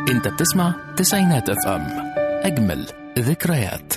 انت بتسمع تسعينات اف ام اجمل ذكريات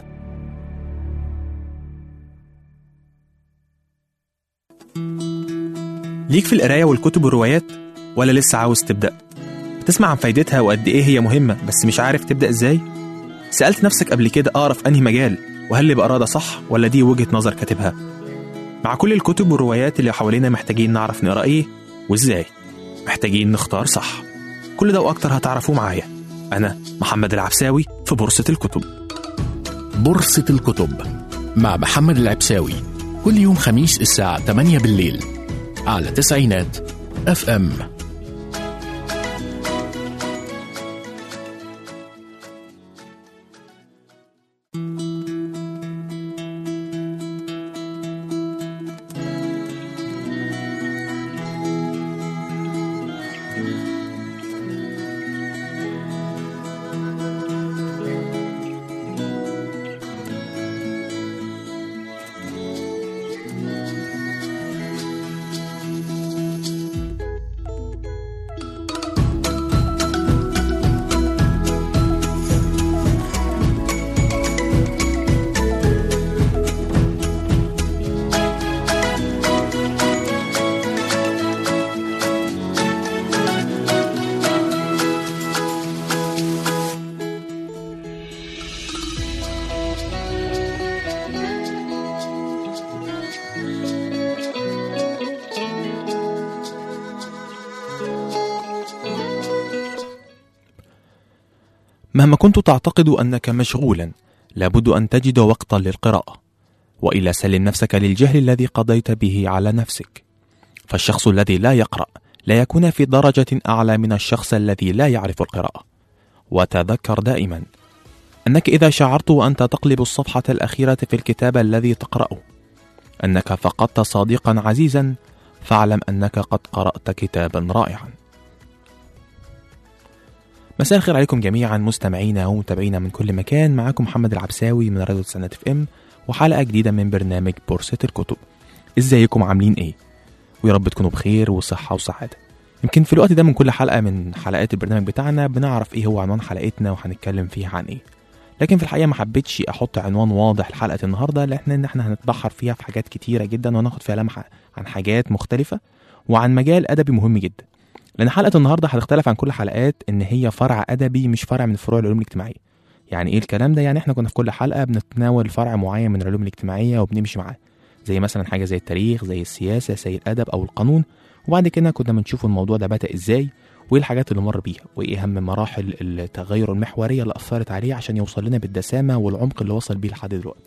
ليك في القراية والكتب والروايات ولا لسه عاوز تبدأ؟ بتسمع عن فايدتها وقد إيه هي مهمة بس مش عارف تبدأ إزاي؟ سألت نفسك قبل كده أقرأ في أنهي مجال وهل اللي بقراه ده صح ولا دي وجهة نظر كاتبها؟ مع كل الكتب والروايات اللي حوالينا محتاجين نعرف نقرأ إيه وإزاي؟ محتاجين نختار صح كل ده وأكتر هتعرفوه معايا أنا محمد العبساوي في بورصة الكتب بورصة الكتب مع محمد العبساوي كل يوم خميس الساعة 8 بالليل على تسعينات اف ام مهما كنت تعتقد أنك مشغولا لابد أن تجد وقتا للقراءة وإلا سلم نفسك للجهل الذي قضيت به على نفسك فالشخص الذي لا يقرأ لا يكون في درجة أعلى من الشخص الذي لا يعرف القراءة وتذكر دائما أنك إذا شعرت وأنت تقلب الصفحة الأخيرة في الكتاب الذي تقرأه أنك فقدت صديقا عزيزا فاعلم أنك قد قرأت كتابا رائعا مساء الخير عليكم جميعا مستمعينا ومتابعينا من كل مكان معاكم محمد العبساوي من راديو سنة اف ام وحلقة جديدة من برنامج بورصة الكتب ازيكم عاملين ايه ويا رب تكونوا بخير وصحة وسعادة يمكن في الوقت ده من كل حلقة من حلقات البرنامج بتاعنا بنعرف ايه هو عنوان حلقتنا وهنتكلم فيها عن ايه لكن في الحقيقة ما حبيتش احط عنوان واضح لحلقة النهاردة لان ان احنا هنتبحر فيها في حاجات كتيرة جدا وهناخد فيها لمحة عن حاجات مختلفة وعن مجال ادبي مهم جدا لان حلقه النهارده هتختلف عن كل حلقات ان هي فرع ادبي مش فرع من فروع العلوم الاجتماعيه يعني ايه الكلام ده يعني احنا كنا في كل حلقه بنتناول فرع معين من العلوم الاجتماعيه وبنمشي معاه زي مثلا حاجه زي التاريخ زي السياسه زي الادب او القانون وبعد كده كنا بنشوف الموضوع ده بدا ازاي وايه الحاجات اللي مر بيها وايه اهم مراحل التغير المحوريه اللي اثرت عليه عشان يوصل لنا بالدسامه والعمق اللي وصل بيه لحد دلوقتي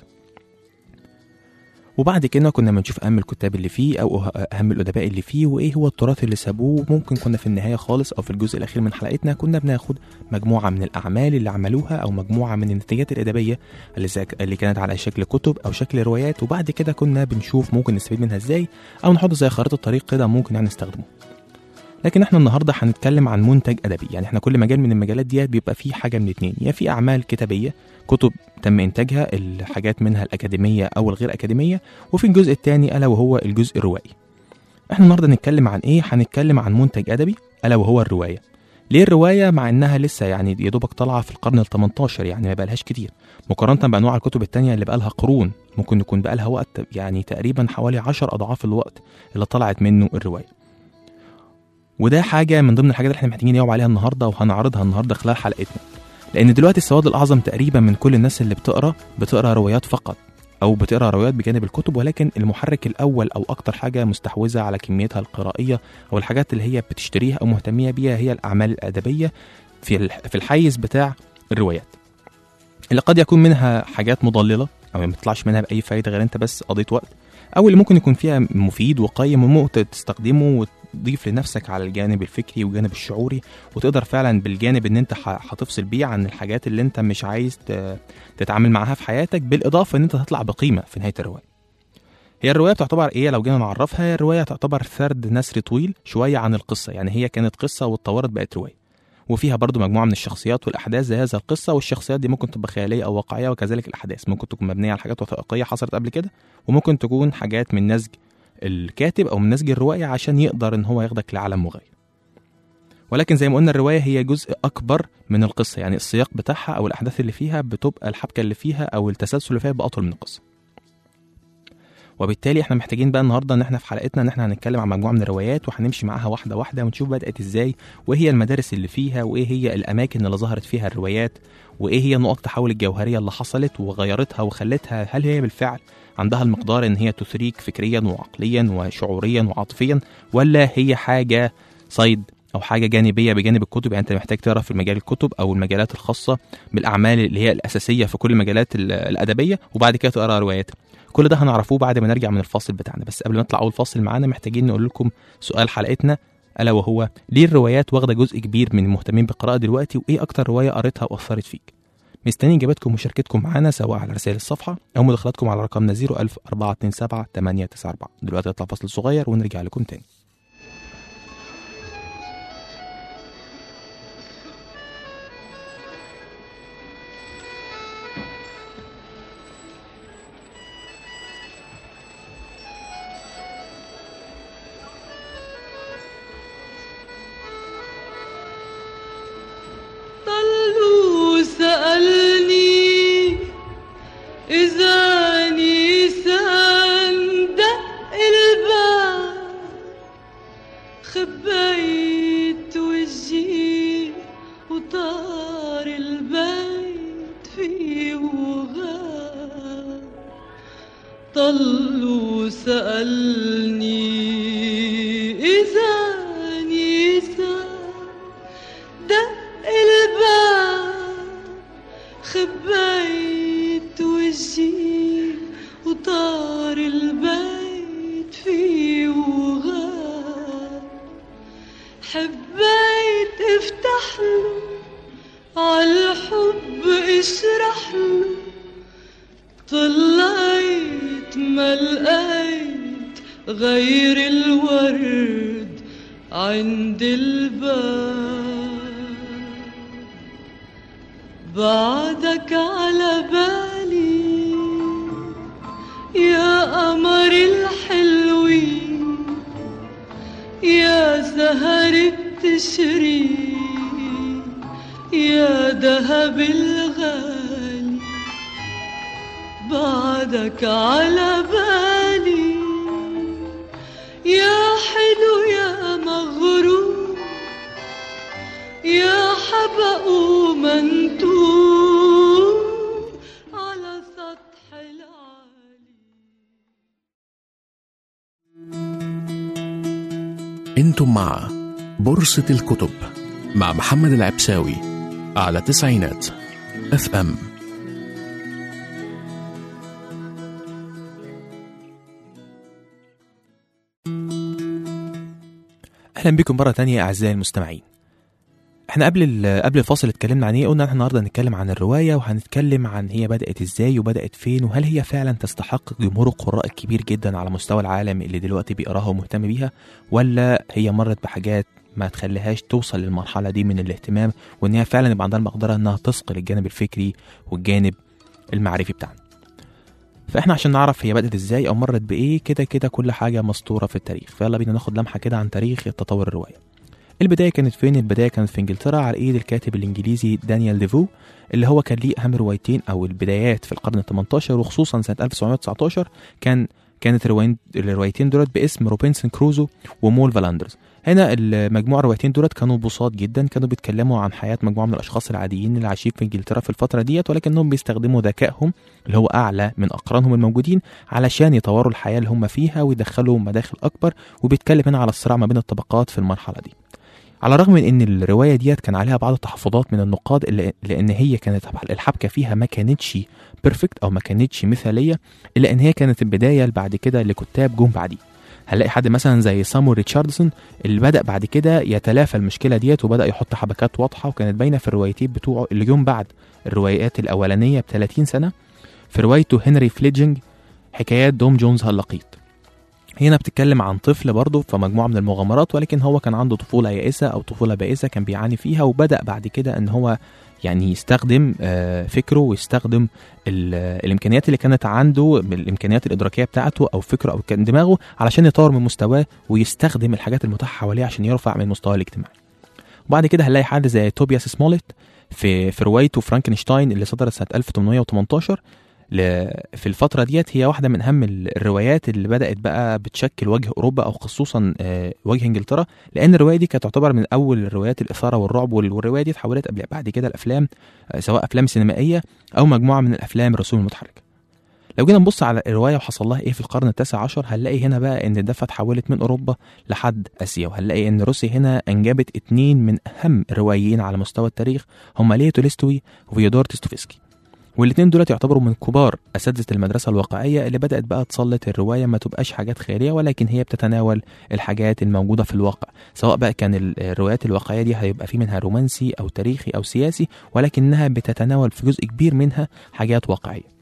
وبعد كده كنا بنشوف اهم الكتاب اللي فيه او اهم الادباء اللي فيه وايه هو التراث اللي سابوه ممكن كنا في النهايه خالص او في الجزء الاخير من حلقتنا كنا بناخد مجموعه من الاعمال اللي عملوها او مجموعه من النتيجات الادبيه اللي, زك... اللي كانت على شكل كتب او شكل روايات وبعد كده كنا بنشوف ممكن نستفيد منها ازاي او نحط زي خريطه الطريق كده ممكن يعني نستخدمه لكن احنا النهارده هنتكلم عن منتج ادبي يعني احنا كل مجال من المجالات ديت بيبقى فيه حاجه من اتنين يا في اعمال كتابيه كتب تم انتاجها الحاجات منها الاكاديميه او الغير اكاديميه وفي الجزء الثاني الا وهو الجزء الروائي احنا النهارده هنتكلم عن ايه هنتكلم عن منتج ادبي الا وهو الروايه ليه الروايه مع انها لسه يعني يا دوبك طالعه في القرن ال 18 يعني ما بقالهاش كتير مقارنه بانواع الكتب التانية اللي بقالها قرون ممكن يكون بقالها وقت يعني تقريبا حوالي 10 اضعاف الوقت اللي طلعت منه الروايه وده حاجة من ضمن الحاجات اللي احنا محتاجين نجاوب عليها النهاردة وهنعرضها النهاردة خلال حلقتنا لأن دلوقتي السواد الأعظم تقريبا من كل الناس اللي بتقرا بتقرا روايات فقط أو بتقرا روايات بجانب الكتب ولكن المحرك الأول أو أكتر حاجة مستحوذة على كميتها القرائية أو الحاجات اللي هي بتشتريها أو مهتمية بيها هي الأعمال الأدبية في في الحيز بتاع الروايات اللي قد يكون منها حاجات مضللة أو ما تطلعش منها بأي فايدة غير أنت بس قضيت وقت أو اللي ممكن يكون فيها مفيد وقيم وممكن تستخدمه تضيف لنفسك على الجانب الفكري والجانب الشعوري وتقدر فعلا بالجانب ان انت هتفصل بيه عن الحاجات اللي انت مش عايز تتعامل معاها في حياتك بالاضافه ان انت تطلع بقيمه في نهايه الروايه. هي الروايه بتعتبر ايه لو جينا نعرفها الروايه تعتبر سرد نثري طويل شويه عن القصه يعني هي كانت قصه واتطورت بقت روايه. وفيها برضو مجموعه من الشخصيات والاحداث زي هذا القصه والشخصيات دي ممكن تبقى خياليه او واقعيه وكذلك الاحداث ممكن تكون مبنيه على حاجات وثائقيه حصلت قبل كده وممكن تكون حاجات من نسج الكاتب او من نسج الروايه عشان يقدر ان هو ياخدك لعالم مغاير ولكن زي ما قلنا الروايه هي جزء اكبر من القصه يعني السياق بتاعها او الاحداث اللي فيها بتبقى الحبكه اللي فيها او التسلسل اللي فيها بيبقى اطول من القصه وبالتالي احنا محتاجين بقى النهارده ان احنا في حلقتنا ان احنا هنتكلم عن مجموعه من الروايات وهنمشي معاها واحده واحده ونشوف بدات ازاي وايه هي المدارس اللي فيها وايه هي الاماكن اللي ظهرت فيها الروايات وايه هي نقط التحول الجوهريه اللي حصلت وغيرتها وخلتها هل هي بالفعل عندها المقدار ان هي تثريك فكريا وعقليا وشعوريا وعاطفيا ولا هي حاجه صيد او حاجه جانبيه بجانب الكتب يعني انت محتاج تقرا في مجال الكتب او المجالات الخاصه بالاعمال اللي هي الاساسيه في كل المجالات ال- الادبيه وبعد كده تقرا روايات كل ده هنعرفوه بعد ما نرجع من الفاصل بتاعنا بس قبل ما نطلع اول فاصل معانا محتاجين نقول لكم سؤال حلقتنا الا وهو ليه الروايات واخده جزء كبير من المهتمين بالقراءه دلوقتي وايه اكتر روايه قريتها واثرت فيك مستني اجاباتكم ومشاركتكم معانا سواء على رسائل الصفحه او مداخلاتكم على رقمنا 01000 427 894 دلوقتي نطلع فاصل صغير ونرجع لكم تاني طلوا سألني إذا نيسان دق الباب خبيت وجهي وطار البيت فيه وغاب طلوا سألني إذا نيسان دق الباب خبيت وجهي وطار البيت فيه وغاب حبيت افتح له عالحب اشرح له طلعت ما لقيت غير الورد عند الباب بعدك على بالي يا قمر الحلوين يا زهر بتشري يا دهب الغالي بعدك على بالي يا حلو يا مغرور يا حبق ومنتوب على سطح العالي انتم مع بورصة الكتب مع محمد العبساوي على تسعينات اف ام اهلا بكم مره تانية اعزائي المستمعين احنا قبل ال- قبل الفاصل اتكلمنا عن ايه قلنا احنا النهارده هنتكلم عن الروايه وهنتكلم عن هي بدات ازاي وبدات فين وهل هي فعلا تستحق جمهور القراء الكبير جدا على مستوى العالم اللي دلوقتي بيقراها ومهتم بيها ولا هي مرت بحاجات ما تخليهاش توصل للمرحله دي من الاهتمام وان هي فعلا يبقى عندها المقدره انها تثقل الجانب الفكري والجانب المعرفي بتاعنا فاحنا عشان نعرف هي بدات ازاي او مرت بايه كده كده كل حاجه مسطوره في التاريخ فيلا بينا ناخد لمحه كده عن تاريخ تطور الروايه البدايه كانت فين البدايه كانت في انجلترا على ايد الكاتب الانجليزي دانيال ديفو اللي هو كان ليه اهم روايتين او البدايات في القرن ال18 وخصوصا سنه 1919 كان كانت الروايين الروايتين دولت باسم روبنسون كروزو ومول فالاندرز هنا المجموعه الروايتين دولت كانوا بساط جدا كانوا بيتكلموا عن حياه مجموعه من الاشخاص العاديين اللي عايشين في انجلترا في الفتره ديت ولكنهم بيستخدموا ذكائهم اللي هو اعلى من اقرانهم الموجودين علشان يطوروا الحياه اللي هم فيها ويدخلوا مداخل اكبر وبيتكلم هنا على الصراع ما بين الطبقات في المرحله دي على الرغم من ان الروايه ديت كان عليها بعض التحفظات من النقاد اللي- لان هي كانت الحبكه فيها ما كانتش بيرفكت او ما كانتش مثاليه الا ان هي كانت البدايه اللي بعد كده لكتاب جم بعديه هنلاقي حد مثلا زي سامويل ريتشاردسون اللي بدا بعد كده يتلافى المشكله ديت وبدا يحط حبكات واضحه وكانت باينه في الروايتين بتوعه اللي جم بعد الروايات الاولانيه ب 30 سنه في روايته هنري فليدجنج حكايات دوم جونز هاللقيط هنا بتتكلم عن طفل برضه في مجموعه من المغامرات ولكن هو كان عنده طفوله يائسه او طفوله بائسه كان بيعاني فيها وبدا بعد كده ان هو يعني يستخدم آه، فكره ويستخدم ال- الامكانيات اللي كانت عنده الامكانيات الادراكيه بتاعته او فكره او كان دماغه علشان يطور من مستواه ويستخدم الحاجات المتاحه حواليه عشان يرفع من مستواه الاجتماعي وبعد كده هنلاقي حد زي توبياس سموليت في في روايته فرانكنشتاين اللي صدرت سنه 1818 ل- في الفترة ديت هي واحدة من أهم ال- الروايات اللي بدأت بقى بتشكل وجه أوروبا أو خصوصا آه، وجه إنجلترا لأن الرواية دي كانت تعتبر من أول الروايات الإثارة والرعب وال- والرواية دي اتحولت قبل بعد كده الأفلام آه، سواء أفلام سينمائية أو مجموعة من الأفلام الرسوم المتحركة لو جينا نبص على الرواية وحصل لها إيه في القرن التاسع عشر هنلاقي هنا بقى إن الدفة اتحولت من أوروبا لحد آسيا وهنلاقي إن روسيا هنا أنجبت اتنين من أهم الروائيين على مستوى التاريخ هما ليه تولستوي وفيودور تستوفسكي والاثنين دول يعتبروا من كبار اساتذه المدرسه الواقعيه اللي بدات بقى تسلط الروايه ما تبقاش حاجات خياليه ولكن هي بتتناول الحاجات الموجوده في الواقع سواء بقى كان ال- الروايات الواقعيه دي هيبقى في منها رومانسي او تاريخي او سياسي ولكنها بتتناول في جزء كبير منها حاجات واقعيه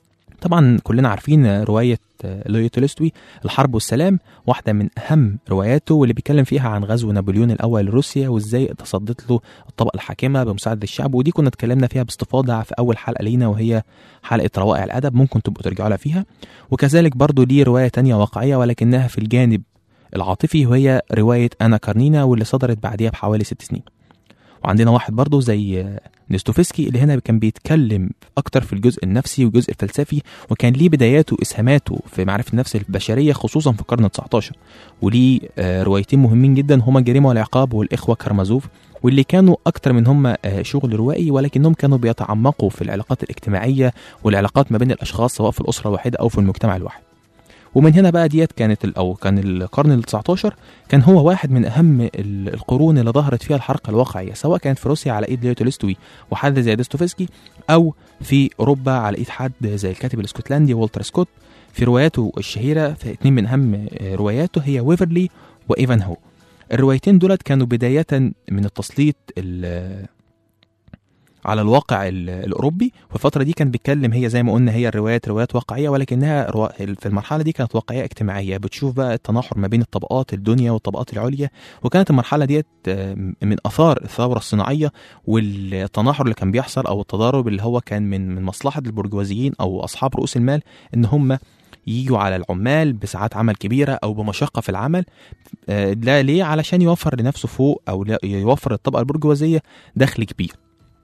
طبعا كلنا عارفين رواية لوي تولستوي الحرب والسلام واحدة من أهم رواياته واللي بيتكلم فيها عن غزو نابليون الأول لروسيا وإزاي تصدت له الطبقة الحاكمة بمساعدة الشعب ودي كنا اتكلمنا فيها باستفاضة في أول حلقة لينا وهي حلقة روائع الأدب ممكن تبقوا ترجعوا لها فيها وكذلك برضو ليه رواية تانية واقعية ولكنها في الجانب العاطفي وهي رواية أنا كارنينا واللي صدرت بعديها بحوالي ست سنين وعندنا واحد برضه زي نستوفسكي اللي هنا كان بيتكلم اكتر في الجزء النفسي والجزء الفلسفي وكان ليه بداياته اسهاماته في معرفه النفس البشريه خصوصا في القرن ال19 وليه آه، روايتين مهمين جدا هما الجريمه والعقاب والاخوه كارمازوف واللي كانوا اكتر من هم آه، شغل روائي ولكنهم كانوا بيتعمقوا في العلاقات الاجتماعيه والعلاقات ما بين الاشخاص سواء في الاسره الواحده او في المجتمع الواحد ومن هنا بقى ديت كانت ال- او كان القرن ال 19 كان هو واحد من اهم ال- القرون اللي ظهرت فيها الحركه الواقعيه سواء كانت في روسيا على ايد ليو تولستوي وحد زي دوستويفسكي او في اوروبا على ايد حد زي الكاتب الاسكتلندي والتر سكوت في رواياته الشهيره في اتنين من اهم آه، رواياته هي ويفرلي وايفان هو الروايتين دولت كانوا بدايه من التسليط ال- على الواقع ال- الاوروبي والفتره دي كان بيتكلم هي زي ما قلنا هي الروايات روايات واقعيه ولكنها روا- في المرحله دي كانت واقعيه اجتماعيه بتشوف بقى التناحر ما بين الطبقات الدنيا والطبقات العليا وكانت المرحله ديت آه، من اثار الثوره الصناعيه والتناحر اللي كان بيحصل او التضارب اللي هو كان من من مصلحه البرجوازيين او اصحاب رؤوس المال ان هم يجوا على العمال بساعات عمل كبيره او بمشقه في العمل آه، لا ليه علشان يوفر لنفسه فوق او لا- يوفر الطبقه البرجوازيه دخل كبير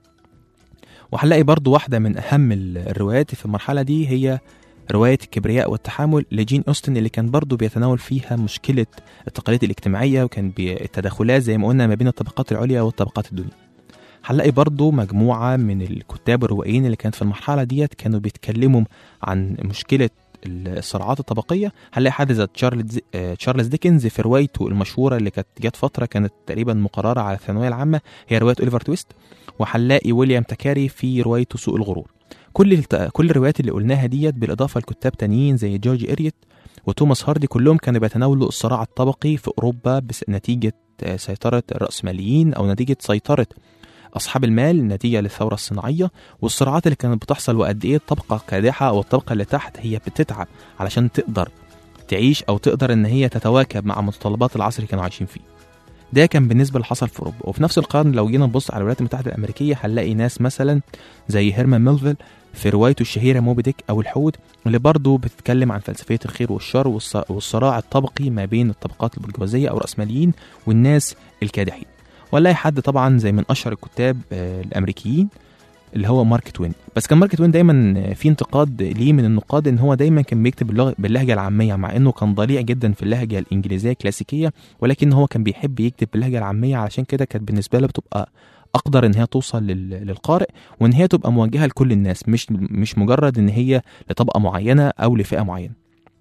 وهنلاقي برضو واحدة من أهم ال- الروايات في المرحلة دي هي رواية الكبرياء والتحامل لجين أوستن اللي كان برضو بيتناول فيها مشكلة التقاليد الاجتماعية وكان بي- التداخلات زي ما قلنا ما بين الطبقات العليا والطبقات الدنيا هنلاقي برضو مجموعة من الكتاب الروائيين اللي كانت في المرحلة ديت كانوا بيتكلموا عن مشكلة الصراعات الطبقية هنلاقي حد زي تشارلز آه، تشارلز ديكنز في روايته المشهورة اللي كانت جت فترة كانت تقريبا مقررة على الثانوية العامة هي رواية أوليفر تويست وهنلاقي ويليام تكاري في روايته سوء الغرور كل الت... كل الروايات اللي قلناها ديت بالاضافه لكتاب تانيين زي جورج اريت وتوماس هاردي كلهم كانوا بيتناولوا الصراع الطبقي في اوروبا بس نتيجه آه، سيطره الراسماليين او نتيجه سيطره اصحاب المال نتيجه للثوره الصناعيه والصراعات اللي كانت بتحصل وقد ايه الطبقه كادحه او الطبقه اللي تحت هي بتتعب علشان تقدر تعيش او تقدر ان هي تتواكب مع متطلبات العصر اللي كانوا عايشين فيه ده كان بالنسبه اللي حصل في اوروبا وفي نفس القرن لو جينا نبص على الولايات المتحده الامريكيه هنلاقي ناس مثلا زي هيرمان ميلفيل في روايته الشهيره موبي ديك او الحوت اللي برضه بتتكلم عن فلسفيه الخير والشر والص- والصراع الطبقي ما بين الطبقات البرجوازيه او الراسماليين والناس الكادحين ونلاقي حد طبعا زي من اشهر الكتاب آه، الامريكيين اللي هو مارك توين بس كان مارك توين دايما في انتقاد ليه من النقاد ان هو دايما كان بيكتب باللغة باللهجه العاميه مع انه كان ضليع جدا في اللهجه الانجليزيه الكلاسيكيه ولكن هو كان بيحب يكتب باللهجه العاميه علشان كده كانت بالنسبه له بتبقى اقدر ان هي توصل لل- للقارئ وان هي تبقى موجهه لكل الناس مش مش مجرد ان هي لطبقه معينه او لفئه معينه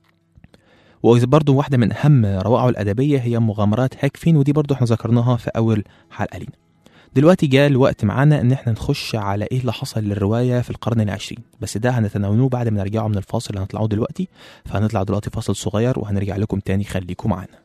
وبرضه واحدة من أهم روائعه الأدبية هي مغامرات هاكفين ودي برضه احنا ذكرناها في أول حلقة لينا. دلوقتي جاء الوقت معانا إن احنا نخش على إيه اللي حصل للرواية في القرن العشرين، بس ده هنتناولوه بعد ما نرجعه من الفاصل اللي هنطلعه دلوقتي، فهنطلع دلوقتي فاصل صغير وهنرجع لكم تاني خليكم معانا.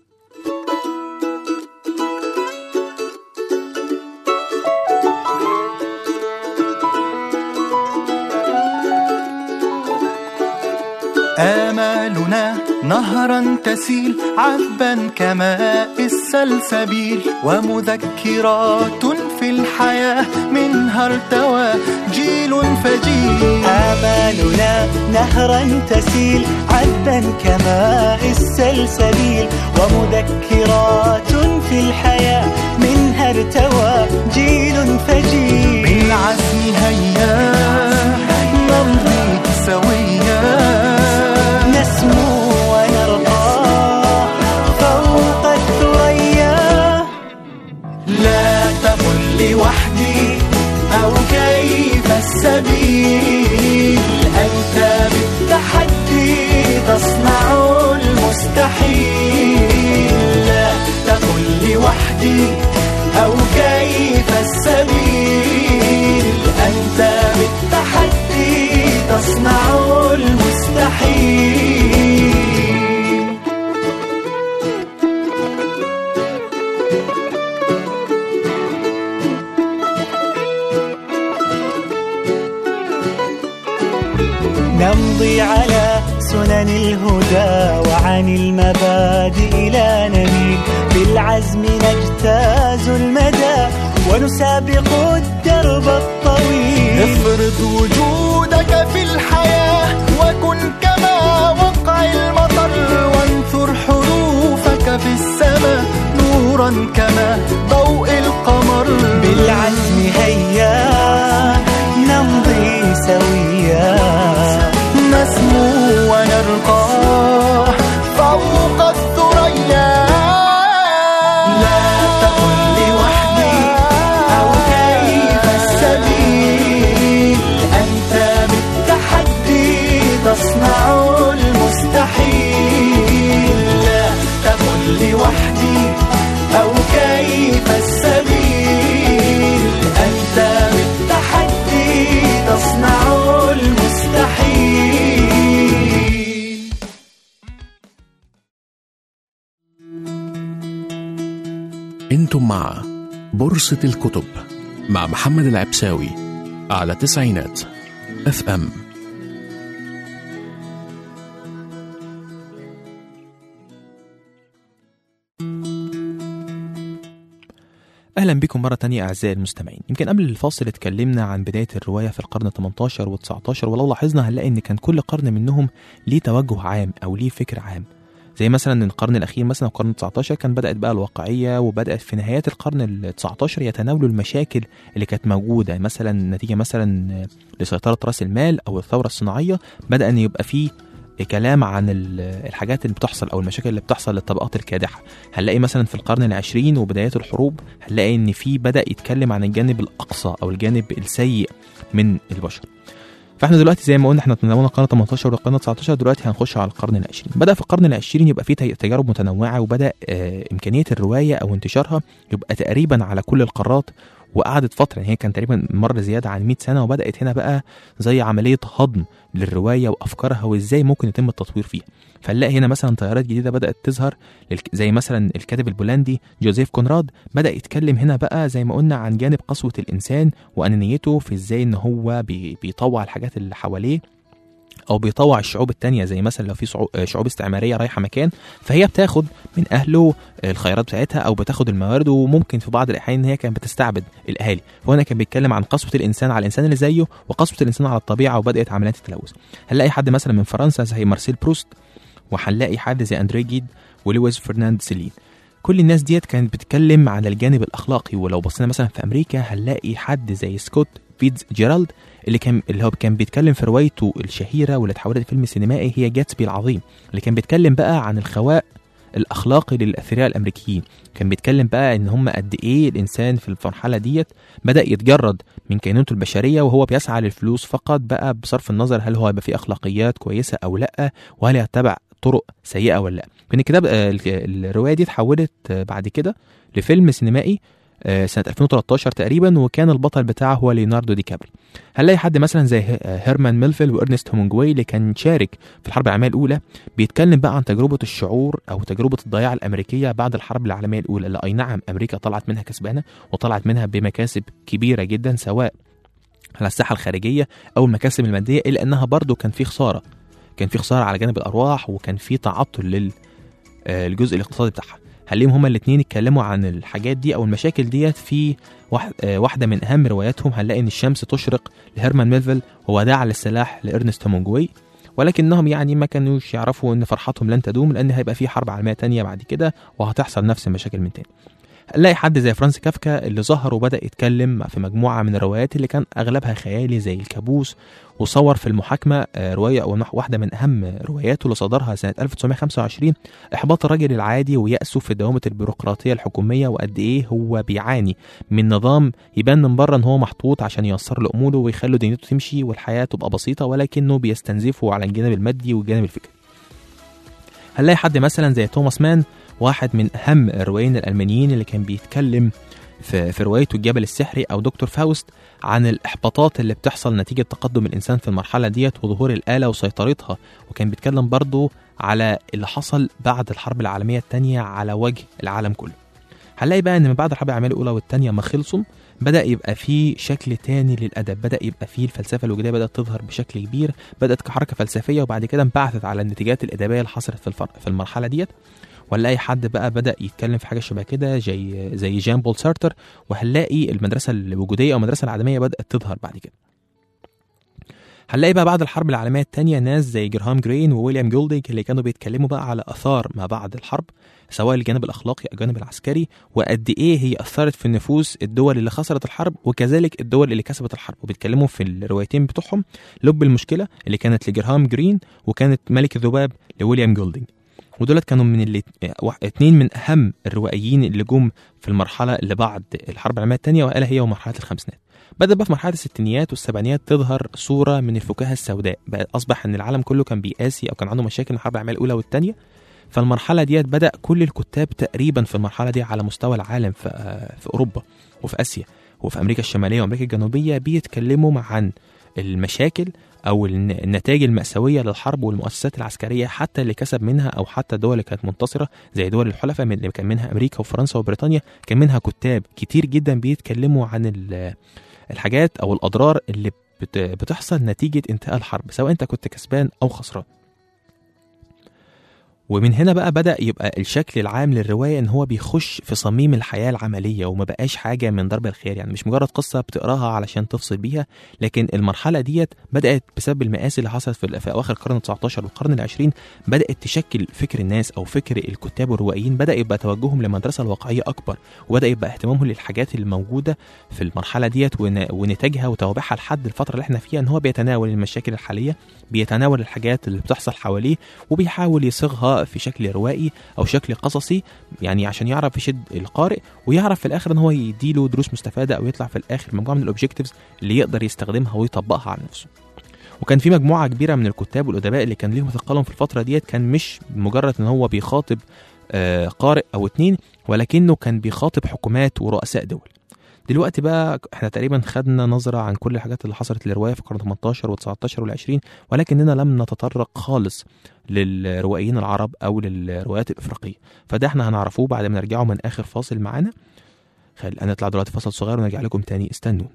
آمالنا نهرا تسيل عذبا كماء السلسبيل ومذكرات في الحياة منها ارتوى جيل فجيل آمالنا نهرا تسيل عذبا كماء السلسبيل ومذكرات في الحياة منها ارتوى جيل فجيل بالعزم هيا نمضي سويا نسمو ونرقى فوق الثريا لا تقل لوحدي أو كيف السبيل أنت بالتحدي تصنع المستحيل لا تقل لوحدي أو كيف السبيل أنت بالتحدي تصنع المستحيل نمضي على سنن الهدى وعن المبادئ لا نميل بالعزم نجتاز المدى ونسابق الدرب الطويل افرض وجودك في الحياة وكن كما وقع المطر وانثر حروفك في السماء نورا كما ضوء القمر بالعزم هيا نمضي سويا نسمو ونرقى فوق الثريا لا تقل لوحدي أو كيف السبيل أنت بالتحدي تصنع المستحيل لا تقل لوحدي أو كيف السبيل أنت بالتحدي تصنع المستحيل انتم مع بورصة الكتب مع محمد العبساوي على تسعينات اف ام اهلا بكم مره تانية اعزائي المستمعين يمكن قبل الفاصل اتكلمنا عن بدايه الروايه في القرن 18 و19 ولو لاحظنا هنلاقي ان كان كل قرن منهم ليه توجه عام او ليه فكر عام زي مثلا القرن الاخير مثلا القرن 19 كان بدات بقى الواقعيه وبدات في نهايات القرن ال 19 يتناولوا المشاكل اللي كانت موجوده مثلا نتيجه مثلا لسيطره راس المال او الثوره الصناعيه بدا ان يبقى فيه كلام عن ال- الحاجات اللي بتحصل او المشاكل اللي بتحصل للطبقات الكادحه هنلاقي مثلا في القرن العشرين وبدايات الحروب هنلاقي ان في بدا يتكلم عن الجانب الاقصى او الجانب السيء من البشر فاحنا دلوقتي زي ما قلنا احنا تناولنا القرن 18 والقرن 19 دلوقتي هنخش على القرن العشرين بدا في القرن العشرين يبقى في تي- تجارب متنوعه وبدا آه، امكانيه الروايه او انتشارها يبقى تقريبا على كل القارات وقعدت فتره يعني هي كان تقريبا مر زياده عن 100 سنه وبدات هنا بقى زي عمليه هضم للروايه وافكارها وازاي ممكن يتم التطوير فيها فنلاقي هنا مثلا تيارات جديده بدات تظهر للك- زي مثلا الكاتب البولندي جوزيف كونراد بدا يتكلم هنا بقى زي ما قلنا عن جانب قسوه الانسان وانانيته في ازاي ان هو بي- بيطوع الحاجات اللي حواليه او بيطوع الشعوب التانية زي مثلا لو في صعو- شعوب استعماريه رايحه مكان فهي بتاخد من اهله الخيرات بتاعتها او بتاخد الموارد وممكن في بعض الاحيان ان هي كانت بتستعبد الاهالي فهنا كان بيتكلم عن قسوه الانسان على الانسان اللي زيه وقسوه الانسان على الطبيعه وبدات عمليات التلوث هنلاقي حد مثلا من فرنسا زي مارسيل بروست وهنلاقي حد زي اندري جيد ولويس فرناند سيلين كل الناس ديت كانت بتتكلم على الجانب الاخلاقي ولو بصينا مثلا في امريكا هنلاقي حد زي سكوت فيتز جيرالد اللي كان اللي هو كان بيتكلم في روايته الشهيره واللي اتحولت لفيلم سينمائي هي جاتسبي العظيم اللي كان بيتكلم بقى عن الخواء الاخلاقي للاثرياء الامريكيين كان بيتكلم بقى ان هم قد ايه الانسان في المرحله ديت بدا يتجرد من كينونته البشريه وهو بيسعى للفلوس فقط بقى بصرف النظر هل هو يبقى فيه اخلاقيات كويسه او لا وهل يتبع طرق سيئه ولا لا كان الكتاب آه، الك- الروايه دي اتحولت آه، بعد كده لفيلم سينمائي آه، سنه 2013 تقريبا وكان البطل بتاعه هو ليوناردو دي كابري هنلاقي حد مثلا زي ه- آه، هيرمان ميلفيل وارنست هومنجواي اللي كان شارك في الحرب العالميه الاولى بيتكلم بقى عن تجربه الشعور او تجربه الضياع الامريكيه بعد الحرب العالميه الاولى اللي اي نعم امريكا طلعت منها كسبانه وطلعت منها بمكاسب كبيره جدا سواء على الساحه الخارجيه او المكاسب الماديه الا انها برضو كان في خساره كان في خساره على جانب الارواح وكان في تعطل لل آه، الجزء الاقتصادي بتاعها هنلاقيهم هما الاثنين اتكلموا عن الحاجات دي او المشاكل ديت في واحد آه، واحده من اهم رواياتهم هنلاقي ان الشمس تشرق لهيرمان ميلفيل ووداع للسلاح لارنست هومنجواي ولكنهم يعني ما كانوش يعرفوا ان فرحتهم لن تدوم لان هيبقى في حرب عالميه تانية بعد كده وهتحصل نفس المشاكل من تاني نلاقي حد زي فرانس كافكا اللي ظهر وبدأ يتكلم في مجموعة من الروايات اللي كان أغلبها خيالي زي الكابوس وصور في المحاكمة آه، رواية أو نح- واحدة من أهم رواياته اللي صدرها سنة 1925 إحباط الرجل العادي ويأسه في دوامة البيروقراطية الحكومية وقد إيه هو بيعاني من نظام يبان من بره إن هو محطوط عشان ييسر له أموره ويخلي دنيته تمشي والحياة تبقى بسيطة ولكنه بيستنزفه على الجانب المادي والجانب الفكري هنلاقي حد مثلا زي توماس مان واحد من أهم الروائيين الألمانيين اللي كان بيتكلم في, في روايته الجبل السحري أو دكتور فاوست عن الإحباطات اللي بتحصل نتيجة تقدم الإنسان في المرحلة ديت وظهور الآلة وسيطرتها وكان بيتكلم برضه على اللي حصل بعد الحرب العالمية الثانية على وجه العالم كله هنلاقي بقى ان من بعد الحرب العالميه الاولى والثانيه ما خلصوا بدا يبقى في شكل تاني للادب بدا يبقى في الفلسفه الوجوديه بدات تظهر بشكل كبير بدات كحركه فلسفيه وبعد كده انبعثت على النتيجات الادبيه اللي حصلت في الفر... في المرحله ديت وهنلاقي حد بقى بدا يتكلم في حاجه شبه كده زي زي جان بول سارتر وهنلاقي المدرسه الوجوديه او المدرسه العدميه بدات تظهر بعد كده هنلاقي بقى بعد الحرب العالميه الثانيه ناس زي جرهام جرين وويليام جولدينج اللي كانوا بيتكلموا بقى على اثار ما بعد الحرب سواء الجانب الاخلاقي او الجانب العسكري وقد ايه هي اثرت في نفوس الدول اللي خسرت الحرب وكذلك الدول اللي كسبت الحرب وبيتكلموا في الروايتين بتوعهم لب المشكله اللي كانت لجرهام جرين وكانت ملك الذباب لويليام جولدينج ودولت كانوا من اللي اتنين من اهم الروائيين اللي جم في المرحله اللي بعد الحرب العالميه الثانيه والا هي ومرحله الخمسينات بدأ بقى في مرحلة الستينيات والسبعينيات تظهر صورة من الفكاهة السوداء بقى أصبح إن العالم كله كان بيقاسي أو كان عنده مشاكل من الحرب العالمية الأولى والثانية فالمرحلة ديت بدأ كل الكتاب تقريبا في المرحلة دي على مستوى العالم في, في أوروبا وفي آسيا وفي أمريكا الشمالية وأمريكا الجنوبية بيتكلموا عن المشاكل أو النتائج المأساوية للحرب والمؤسسات العسكرية حتى اللي كسب منها أو حتى الدول اللي كانت منتصرة زي دول الحلفاء من اللي كان منها أمريكا وفرنسا وبريطانيا كان منها كتاب كتير جدا بيتكلموا عن الحاجات أو الأضرار اللي بتحصل نتيجة انتهاء الحرب سواء أنت كنت كسبان أو خسران ومن هنا بقى بدأ يبقى الشكل العام للرواية إن هو بيخش في صميم الحياة العملية وما بقاش حاجة من ضرب الخير يعني مش مجرد قصة بتقراها علشان تفصل بيها لكن المرحلة ديت بدأت بسبب المآسي اللي حصلت في, في أواخر القرن ال19 والقرن العشرين بدأت تشكل فكر الناس أو فكر الكتاب والروائيين بدأ يبقى توجههم للمدرسة الواقعية أكبر وبدأ يبقى اهتمامهم للحاجات الموجودة في المرحلة ديت ونتاجها وتوابعها لحد الفترة اللي احنا فيها إن هو بيتناول المشاكل الحالية بيتناول الحاجات اللي بتحصل حواليه وبيحاول يصيغها في شكل روائي او شكل قصصي يعني عشان يعرف يشد القارئ ويعرف في الاخر ان هو يديله دروس مستفاده او يطلع في الاخر مجموعه من الاوبجكتيفز اللي يقدر يستخدمها ويطبقها على نفسه وكان في مجموعه كبيره من الكتاب والادباء اللي كان ليهم ثقلهم في الفتره ديت كان مش مجرد ان هو بيخاطب آه قارئ او اتنين ولكنه كان بيخاطب حكومات ورؤساء دول دلوقتي بقى احنا تقريبا خدنا نظرة عن كل الحاجات اللي حصلت للرواية في القرن 18 و19 وال20 ولكننا لم نتطرق خالص للروائيين العرب او للروايات الافريقية فده احنا هنعرفوه بعد ما نرجعوا من اخر فاصل معانا خل نطلع دلوقتي فاصل صغير ونرجع لكم تاني استنونا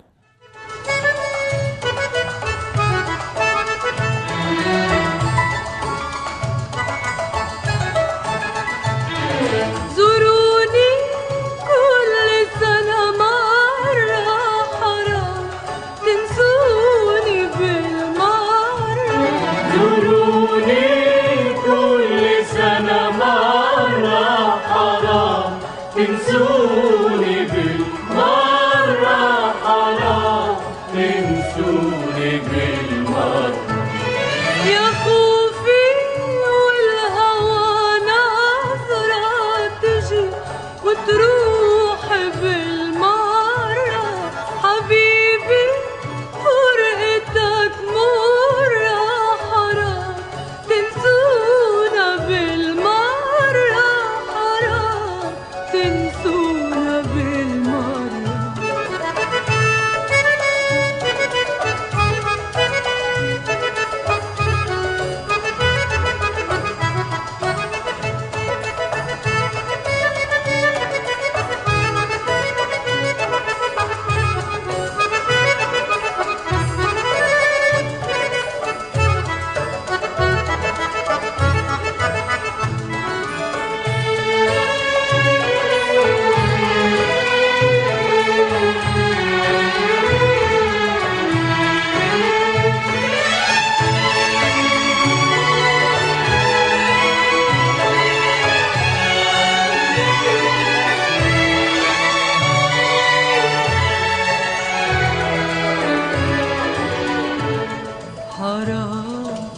زوروني كل سنة مرة حرام تنسوني بالمرة زوروني كل سنة مرة حرام تنسوني بالمرة حرام تنسوني بالمرة يا خوفي والهوى نظرة تجي وتروح بالمرة حبيبي فرقتك مرة حرام تنسونا بالمرة حرام تنسونا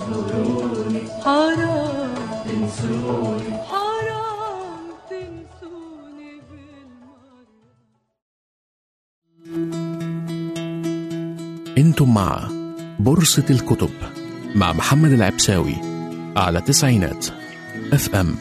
حرام تنسوني حرام تنسوني بالمرة انتم مع بورصة الكتب مع محمد العبساوي على تسعينات اف ام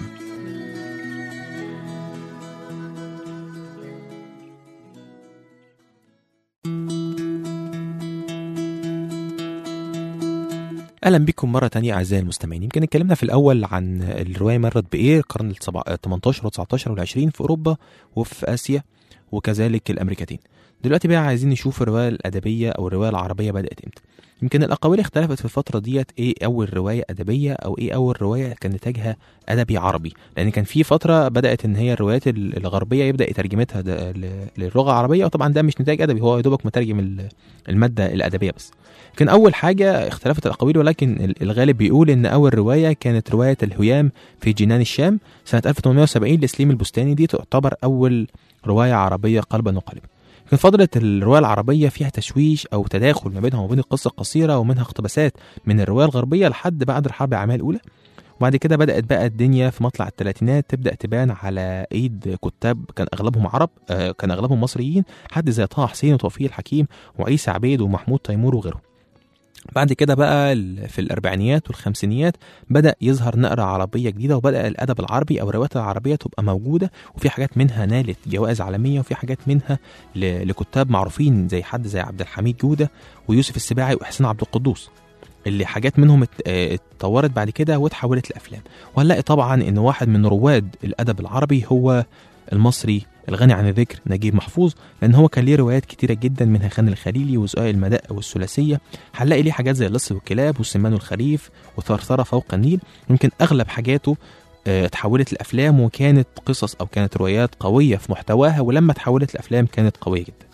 اهلا بكم مره تانية اعزائي المستمعين يمكن اتكلمنا في الاول عن الروايه مرت بايه القرن ال 18 و19 وال20 في اوروبا وفي اسيا وكذلك الامريكتين دلوقتي بقى عايزين نشوف الروايه الادبيه او الروايه العربيه بدات امتى يمكن الاقاويل اختلفت في الفتره ديت ايه اول روايه ادبيه او ايه اول روايه كان نتاجها ادبي عربي لان كان في فتره بدات ان هي الروايات ال- الغربيه يبدا ترجمتها ده ل- للغه العربيه وطبعا ده مش نتاج ادبي هو يا دوبك مترجم ال- الماده الادبيه بس كان اول حاجه اختلفت الاقاويل ولكن ال- الغالب بيقول ان اول روايه كانت روايه الهيام في جنان الشام سنه 1870 لسليم البستاني دي تعتبر اول روايه عربيه قلبا وقالبا كان فضلة الرواية العربية فيها تشويش أو تداخل ما بينها وبين القصة القصيرة ومنها اقتباسات من الرواية الغربية لحد بعد الحرب العالمية الأولى وبعد كده بدأت بقى الدنيا في مطلع الثلاثينات تبدأ تبان على إيد كتاب كان أغلبهم عرب آه، كان أغلبهم مصريين حد زي طه حسين وتوفيق الحكيم وعيسى عبيد ومحمود تيمور وغيرهم بعد كده بقى ال- في الأربعينيات والخمسينيات بدأ يظهر نقرة عربية جديدة وبدأ الأدب العربي أو الروايات العربية تبقى موجودة وفي حاجات منها نالت جوائز عالمية وفي حاجات منها ل- لكتاب معروفين زي حد زي عبد الحميد جودة ويوسف السباعي وإحسان عبد القدوس اللي حاجات منهم ات- اه اتطورت بعد كده واتحولت لأفلام وهنلاقي طبعا إن واحد من رواد الأدب العربي هو المصري الغني عن الذكر نجيب محفوظ لأن هو كان ليه روايات كتيرة جدا منها خان الخليلي وزقاق المداء والثلاثية هنلاقي ليه حاجات زي اللص والكلاب والسمان والخريف وثرثرة فوق النيل يمكن أغلب حاجاته آه، اتحولت لأفلام وكانت قصص أو كانت روايات قوية في محتواها ولما اتحولت لأفلام كانت قوية جدا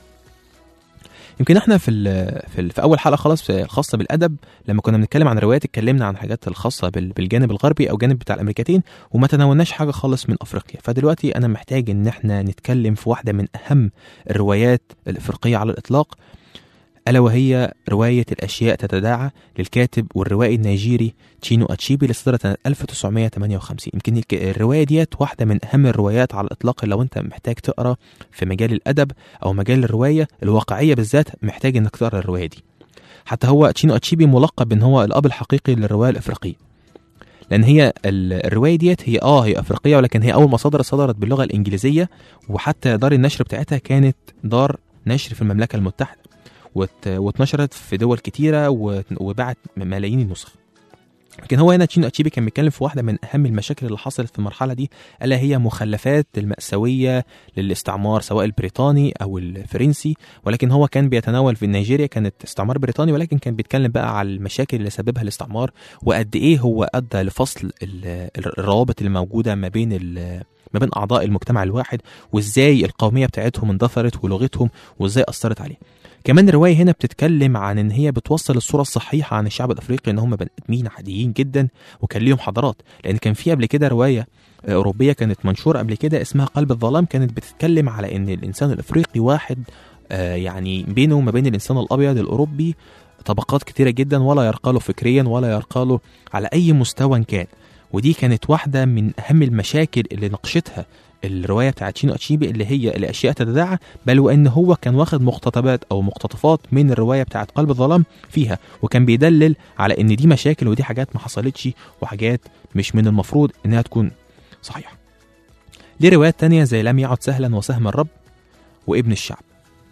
يمكن احنا في ال في, ال في اول حلقه خلاص في- خاصه بالادب لما كنا بنتكلم عن روايات اتكلمنا عن حاجات الخاصه بال- بالجانب الغربي او جانب بتاع الامريكتين وما تناولناش حاجه خالص من افريقيا فدلوقتي انا محتاج ان احنا نتكلم في واحده من اهم الروايات الافريقيه على الاطلاق الا وهي روايه الاشياء تتداعى للكاتب والروائي النيجيري تشينو اتشيبي اللي صدرت سنه 1958 يمكن الك- الروايه ديت واحده من اهم الروايات على الاطلاق لو انت محتاج تقرا في مجال الادب او مجال الروايه الواقعيه بالذات محتاج انك تقرا الروايه دي حتى هو تشينو اتشيبي ملقب ان هو الاب الحقيقي للروايه الافريقيه لان هي ال- الروايه ديت هي اه هي افريقيه ولكن هي اول ما صدرت صدرت باللغه الانجليزيه وحتى دار النشر بتاعتها كانت دار نشر في المملكه المتحده وات- واتنشرت في دول كتيره وت- وباعت ملايين النسخ لكن هو هنا تشينو اتشيبي كان بيتكلم في واحده من اهم المشاكل اللي حصلت في المرحله دي الا هي مخلفات الماساويه للاستعمار سواء البريطاني او الفرنسي ولكن هو كان بيتناول في نيجيريا كانت استعمار بريطاني ولكن كان بيتكلم بقى على المشاكل اللي سببها الاستعمار وقد ايه هو ادى لفصل ال- الروابط اللي موجوده ما بين ال- ما بين اعضاء المجتمع الواحد وازاي القوميه بتاعتهم اندثرت ولغتهم وازاي اثرت عليه كمان الروايه هنا بتتكلم عن ان هي بتوصل الصوره الصحيحه عن الشعب الافريقي ان هم بني ادمين عاديين جدا وكان ليهم حضارات لان كان في قبل كده روايه آه، اوروبيه كانت منشوره قبل كده اسمها قلب الظلام كانت بتتكلم على ان الانسان الافريقي واحد آه، يعني بينه وما بين الانسان الابيض الاوروبي طبقات كتيره جدا ولا يرقى له فكريا ولا يرقى له على اي مستوى كان ودي كانت واحده من اهم المشاكل اللي ناقشتها الروايه بتاعت شينو اتشيبي اللي هي الاشياء تتداعى بل وان هو كان واخد مقتطبات او مقتطفات من الروايه بتاعت قلب الظلام فيها وكان بيدلل على ان دي مشاكل ودي حاجات ما حصلتش وحاجات مش من المفروض انها تكون صحيحه ليه روايات تانية زي لم يعد سهلا وسهم الرب وابن الشعب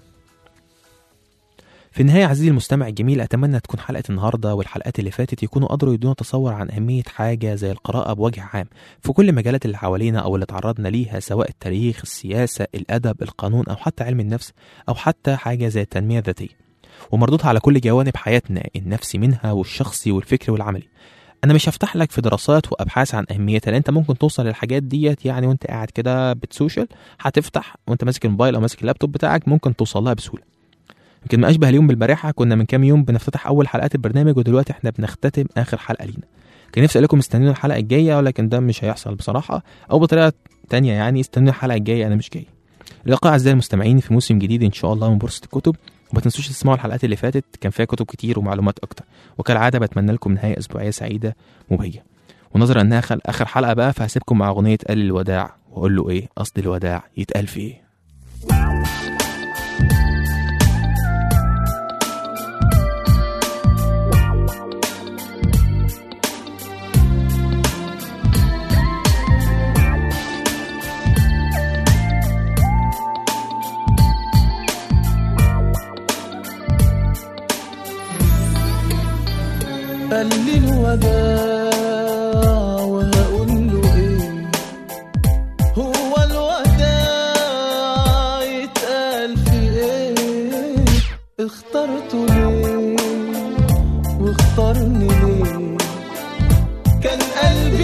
في النهاية عزيزي المستمع الجميل أتمنى تكون حلقة النهاردة والحلقات اللي فاتت يكونوا قدروا يدونا تصور عن أهمية حاجة زي القراءة بوجه عام في كل المجالات اللي حوالينا أو اللي تعرضنا ليها سواء التاريخ السياسة الأدب القانون أو حتى علم النفس أو حتى حاجة زي التنمية الذاتية ومردودها على كل جوانب حياتنا النفسي منها والشخصي والفكري والعملي انا مش هفتح لك في دراسات وابحاث عن اهميتها لان انت ممكن توصل للحاجات ديت يعني وانت قاعد كده بتسوشيال هتفتح وانت ماسك الموبايل او ماسك اللابتوب بتاعك ممكن توصل لها بسهوله يمكن ما اشبه اليوم بالبارحه كنا من كام يوم بنفتتح اول حلقات البرنامج ودلوقتي احنا بنختتم اخر حلقه لينا كان نفسي اقول لكم استنوني الحلقه الجايه ولكن ده مش هيحصل بصراحه او بطريقه تانية يعني استنوني الحلقه الجايه انا مش جاي اللقاء اعزائي المستمعين في موسم جديد ان شاء الله من بورصه الكتب وما تنسوش تسمعوا الحلقات اللي فاتت كان فيها كتب كتير ومعلومات اكتر وكالعاده بتمنى لكم نهايه اسبوعيه سعيده مبهجه ونظرا انها خل... اخر حلقه بقى فهسيبكم مع اغنيه قال الوداع واقول له ايه قصد الوداع يتقال في ايه قال لي الوداع وهقول له ايه هو الوداع يتقال في ايه اخترته ليه واختارني ليه كان قلبي